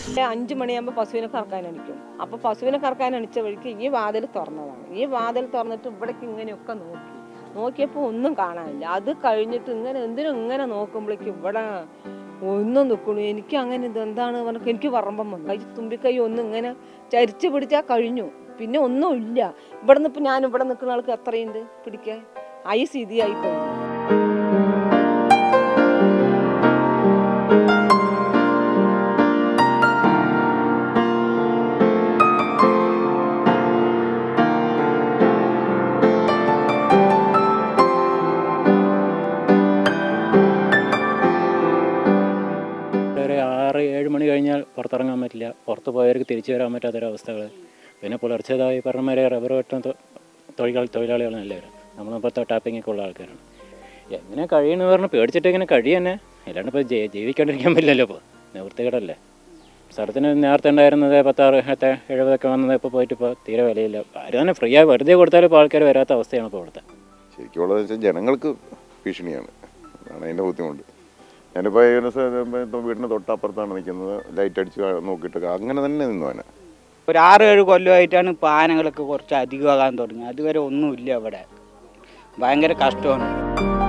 അഞ്ചു മണിയാകുമ്പോൾ പശുവിനെ കറക്കാൻ അണിക്കും അപ്പൊ പശുവിനെ കറക്കാൻ അണിച്ച വഴിക്ക് ഈ വാതിൽ തുറന്നതാണ് ഈ വാതിൽ തുറന്നിട്ട് ഇവിടേക്ക് ഇങ്ങനെയൊക്കെ നോക്കി നോക്കിയപ്പോൾ ഒന്നും കാണാനില്ല അത് കഴിഞ്ഞിട്ട് ഇങ്ങനെ എന്തിനും ഇങ്ങനെ നോക്കുമ്പോഴേക്കും ഇവിടെ ഒന്നും നിൽക്കണു എനിക്ക് അങ്ങനെ ഇത് എന്താണ് പറഞ്ഞ എനിക്ക് വറമ്പം വന്നു കൈ തുമ്പിക്കൈ ഒന്നും ഇങ്ങനെ ചരിച്ച് പിടിച്ചാൽ കഴിഞ്ഞു പിന്നെ ഒന്നും ഇല്ല ഇവിടെ നിന്ന് ഇപ്പം ഞാൻ ഇവിടെ നിൽക്കുന്ന ആൾക്ക് എത്രയുണ്ട് പിടിക്കാൻ ഐ സ്ഥിതിയായി കഴിഞ്ഞു ഒരു ആറ് ഏഴ് മണി കഴിഞ്ഞാൽ പുറത്തിറങ്ങാൻ പറ്റില്ല പുറത്ത് പോയവർക്ക് തിരിച്ചു വരാൻ പറ്റാത്തൊരവസ്ഥകൾ പിന്നെ പുലർച്ചെ ഇതായി പറഞ്ഞ മാതിരി റബ്ബർ വെട്ടം തൊ- തൊഴിലാളി തൊഴിലാളികളാണ് എല്ലാവരും നമ്മളിപ്പോൾ ടാപ്പിങ്ങൊക്കെ ഉള്ള ആൾക്കാരാണ് എങ്ങനെ കഴിയുമെന്ന് പറഞ്ഞ് പേടിച്ചിട്ട് ഇങ്ങനെ കഴിയന്നെ അല്ലാണ്ട് ഇപ്പോൾ ജീവിക്കാണ്ടിരിക്കാൻ പറ്റില്ലല്ലോ ഇപ്പോൾ നിവൃത്തികേടല്ലേ സ്ഥലത്തിന് നേരത്തെ ഉണ്ടായിരുന്നത് പത്താറ് എട്ട് എഴുപതൊക്കെ വന്നത് ഇപ്പോൾ പോയിട്ട് ഇപ്പോൾ തീരെ വിലയില്ല ആരും തന്നെ ഫ്രീ ആയി വെറുതെ കൊടുത്താലും ഇപ്പോൾ ആൾക്കാർ വരാത്ത അവസ്ഥയാണ് ഇപ്പോൾ ഇവിടുത്തെ ശരിക്കുള്ളത് വെച്ചാൽ ജനങ്ങൾക്ക് ഭീഷണിയാണ് അതാണ് അതിൻ്റെ ബുദ്ധിമുട്ട് ഞാനിപ്പോൾ ഈ ഒരു സ- ഇപ്പം വീടിന് തൊട്ടപ്പുറത്താണ് നിൽക്കുന്നത് ലൈറ്റ് അടിച്ച് നോക്കിയിട്ടൊക്കെ അങ്ങനെ തന്നെ നിന്നു അവനെ ഒരു ആറ് ഏഴ് കൊല്ലമായിട്ടാണ് ഇപ്പോൾ ആനകളൊക്കെ കുറച്ച് അധികമാകാൻ തുടങ്ങി അതുവരെ ഒന്നുമില്ല അവിടെ ഭയങ്കര കഷ്ടമാണ്